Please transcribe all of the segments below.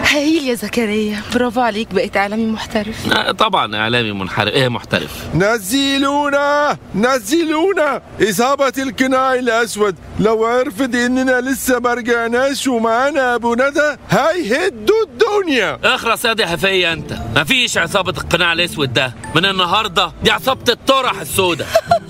هايل يا زكريا برافو عليك بقيت اعلامي محترف آه، طبعا اعلامي منحرف ايه محترف نزلونا نزلونا إصابة القناع الأسود لو عرفت إننا لسه ما رجعناش ومعانا أبو ندى هيهدوا الدنيا اخرس يا دي هفية انت مفيش عصابة القناع الاسود ده من النهاردة دي عصابة الطرح السوداء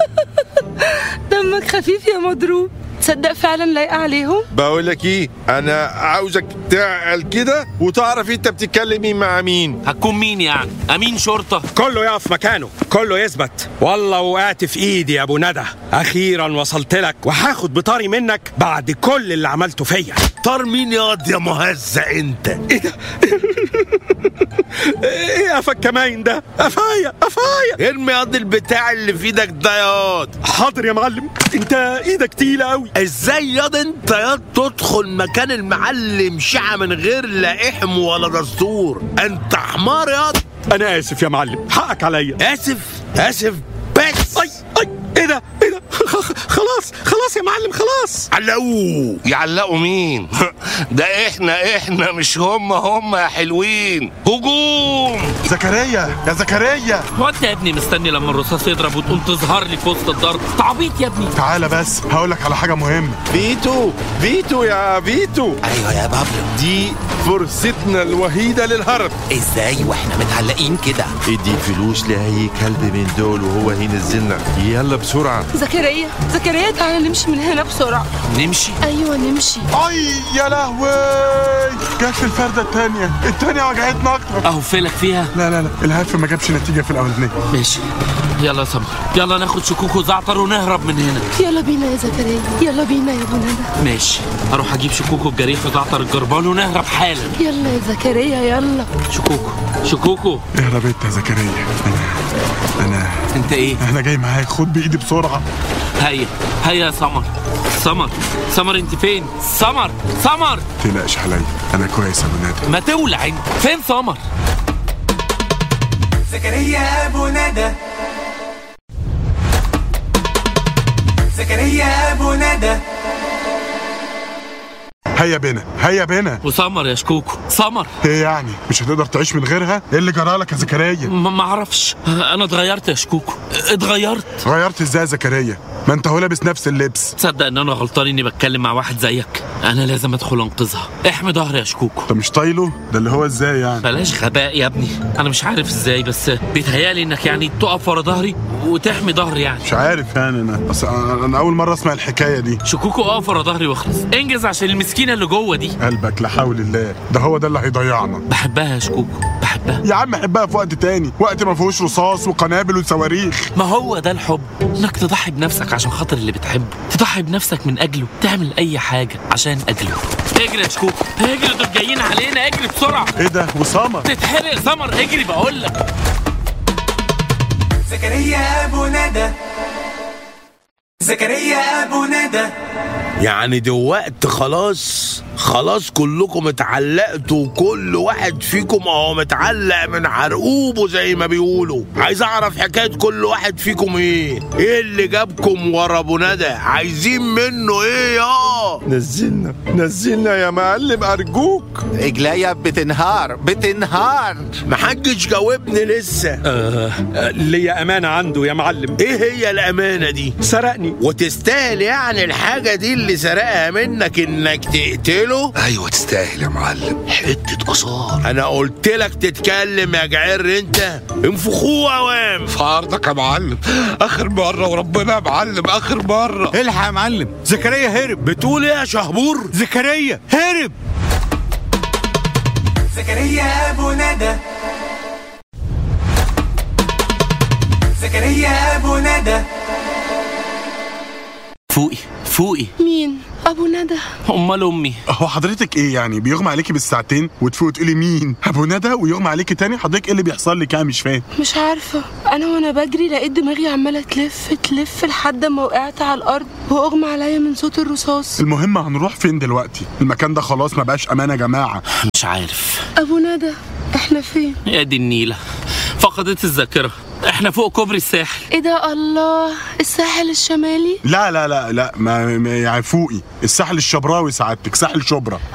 دمك خفيف يا مضروب تصدق فعلا لايقه عليهم بقول لك إيه أنا عاوزك تعقل كده وتعرف أنت بتتكلمي مع مين هتكون مين يعني امين شرطة كله يقف مكانه كله يثبت والله وقعت في ايدي يا ابو ندى اخيرا وصلت لك وهاخد بطاري منك بعد كل اللي عملته فيا طار مين ياض يا مهزة انت ايه ده ايه قفا الكماين ده قفايا قفايا ارمي ياض البتاع اللي في ايدك ده ياض حاضر يا معلم انت ايدك تقيله قوي ازاي ياض انت ياض تدخل مكان المعلم شقة من غير لا احم ولا دستور انت حمار ياض انا اسف يا معلم حقك عليا اسف اسف بس اي اي ايه ده ايه ده خلاص خلاص يا معلم خلاص علقوه يعلقوا مين ده احنا احنا مش هم هم يا حلوين هجوم زكريا يا زكريا هو انت يا ابني مستني لما الرصاص يضرب وتقوم تظهر لي في وسط الضرب تعبيط يا ابني تعالى بس هقول لك على حاجه مهمه فيتو فيتو يا فيتو ايوه يا بابلو دي فرصتنا الوحيدة للهرب ازاي واحنا متعلقين كده ادي فلوس لأي كلب من دول وهو هينزلنا يلا بسرعة زكريا زكريا تعالى نمشي من هنا بسرعه نمشي ايوه نمشي اي يا لهوي جت في الفرده الثانيه الثانيه وجعتنا اكتر اهو فيلك فيها لا لا لا الهدف ما جابش نتيجه في الاولانيه ماشي يلا يا سمر يلا ناخد شكوك وزعتر ونهرب من هنا يلا بينا يا زكريا يلا بينا يا ابو ندى ماشي اروح اجيب شكوكو الجريح وزعتر الجربان ونهرب حالا يلا يا زكريا يلا شكوكو شكوكو اهرب انت يا زكريا انا انا انت ايه انا جاي معاك خد بايدي بسرعه هيا هيا يا سمر سمر سمر انت فين سمر سمر تقلقش عليا انا كويس يا ابو ندى ما تولع انت فين سمر زكريا ابو ندى زكريا ابو ندى هيا بينا هيا بينا وسمر يا شكوكو سمر ايه يعني مش هتقدر تعيش من غيرها ايه اللي جرالك يا زكريا ما ما اعرفش انا اتغيرت يا شكوكو اتغيرت غيرت ازاي يا زكريا ما انت هو لابس نفس اللبس تصدق ان انا غلطان اني بتكلم مع واحد زيك انا لازم ادخل انقذها احمي ظهري يا شكوكو انت مش طايله ده اللي هو ازاي يعني بلاش غباء يا ابني انا مش عارف ازاي بس بيتهيالي انك يعني تقف ورا ظهري وتحمي ظهري يعني مش عارف يعني انا بس انا أنا اول مره اسمع الحكايه دي شكوكو اقف ورا ظهري واخلص انجز عشان المسكينه اللي جوه دي قلبك لا حول الله ده هو ده اللي هيضيعنا بحبها يا شكوكو بحبها يا عم احبها في وقت تاني وقت ما فيهوش رصاص وقنابل وصواريخ ما هو ده الحب انك تضحي بنفسك عشان خاطر اللي بتحبه تضحي بنفسك من اجله تعمل اي حاجه عشان اجله اجري يا شكوكو اجري دول جايين علينا اجري بسرعه ايه ده وسامة تتحرق سمر اجري بقول لك زكريا ابو ندى زكريا ابو ندى يعني دلوقتي خلاص خلاص كلكم اتعلقتوا وكل واحد فيكم اهو متعلق من عرقوبه زي ما بيقولوا عايز اعرف حكايه كل واحد فيكم ايه ايه اللي جابكم ورا ابو ندى عايزين منه ايه يا نزلنا نزلنا يا معلم أرجوك رجليا بتنهار بتنهار محدش جاوبني لسه آه آه، ليا امانه عنده يا معلم ايه هي الامانه دي سرقني وتستاهل يعني الحاجه دي اللي سرقها منك انك تقتله ايوه تستاهل يا معلم حته قصار انا قلت لك تتكلم يا جعر انت انفخوه اوام في عرضك يا معلم اخر مره وربنا يا معلم اخر مره الحق يا معلم زكريا هرب بتقول ايه يا شهبور زكريا هرب زكريا ابو ندى زكريا ابو ندى فوقي فوقي مين ابو ندى امال امي هو حضرتك ايه يعني بيغمى عليكي بالساعتين وتفوق تقولي مين ابو ندى ويغمى عليكي تاني حضرتك ايه اللي بيحصل لك انا مش فاهم مش عارفه انا وانا بجري لقيت دماغي عماله تلف تلف لحد ما وقعت على الارض واغمى عليا من صوت الرصاص المهم هنروح فين دلوقتي المكان ده خلاص ما بقاش امان يا جماعه مش عارف ابو ندى احنا فين يا دي النيله فقدت الذاكره احنا فوق كوبري الساحل ايه ده الله الساحل الشمالي لا لا لا لا ما ما- يعني فوقي الساحل الشبراوي سعادتك ساحل شبرا اه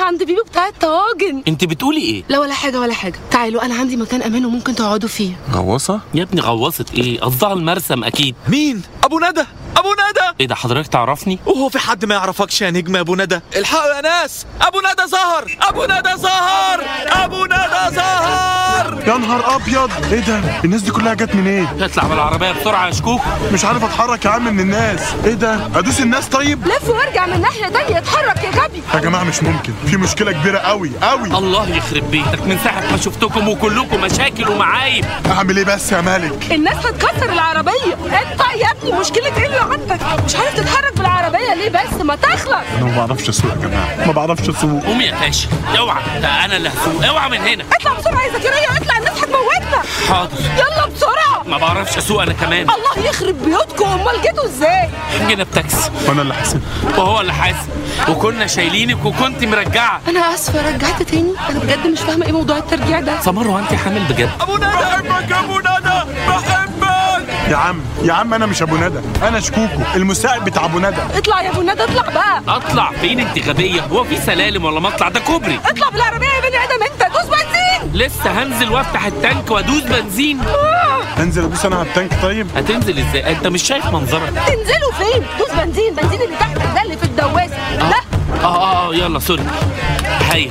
رايحه عند بيبو بتاع الطواجن انت بتقولي ايه لا ولا حاجه ولا حاجه تعالوا انا عندي مكان امان وممكن تقعدوا فيه غواصة يا ابني غوصت ايه قصدها المرسم اكيد مين ابو ندى ابو ندى ايه ده حضرتك تعرفني وهو في حد ما يعرفكش يا نجم ابو ندى الحقوا يا ناس ابو ندى ظهر ابو ندى ظهر ابو ندى ظهر يا نهار ابيض ايه ده الناس دي كلها جت منين اطلع بالعربيه بسرعه يا شكوك مش عارف اتحرك يا عم من الناس ايه ده ادوس الناس طيب لف وارجع من ناحيه تانية اتحرك يا غبي يا جماعه مش ممكن في مشكله كبيره قوي قوي الله يخرب بيتك من ساعه ما شفتكم وكلكم مشاكل ومعايب اعمل ايه بس يا مالك الناس هتكسر العربيه انت يا ابني مشكله ايه اللي عندك مش عارف تتحرك بالعربيه ليه بس ما تخلص انا ما بعرفش اسوق يا جماعه ما بعرفش اسوق قوم يا فاشل اوعى ده انا اللي هسوق اوعى من هنا اطلع بسرعه يا زكريا اطلع الناس هتموتنا حاضر يلا بسرعه ما بعرفش اسوق انا كمان الله يخرب بيوتكم امال جيتوا ازاي جينا بتاكسي وانا اللي حاسب وهو اللي حاسب وكنا شايلينك وكنت مرجعه انا اسفه رجعت تاني انا بجد مش فاهمه ايه موضوع الترجيع ده سمر وانت حامل بجد ابو ندى بحبك يا ابو ندى بحبك يا عم يا عم انا مش ابو ندى انا شكوكو المساعد بتاع ابو ندى اطلع يا ابو ندى اطلع بقى اطلع فين انت غبيه هو في سلالم ولا مطلع ده كوبري اطلع بالعربيه يا بني ادم انت دوس بنزين لسه هنزل وافتح التانك وادوس بنزين انزل ادوس انا على التانك طيب هتنزل ازاي انت مش شايف منظرك تنزلوا فين دوس بنزين بنزين اللي تحتك ده اللي في الدواسه ده اه اه اه يلا سوري هيا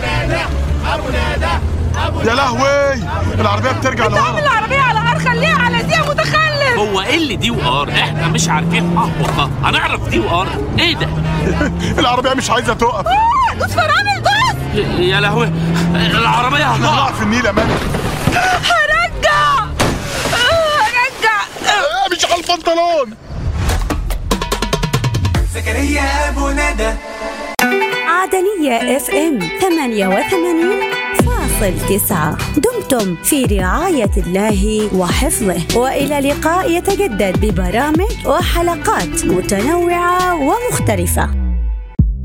يا لهوي العربيه بترجع اعمل لورا العربيه على ار خليها على دي يا متخلف هو ايه اللي دي وار احنا مش عارفين اه وخ هنعرف دي وار ايه ده العربيه مش عايزه تقف آه، دوس فرامل دوس يا لهوي العربيه انا هقع هتقع في النيل يا مالك هرجع آه، هرجع آه، مش على البنطلون زكريا أبو ندى عدنية اف ام 88 فاصل تسعة دمتم في رعاية الله وحفظه وإلى لقاء يتجدد ببرامج وحلقات متنوعة ومختلفة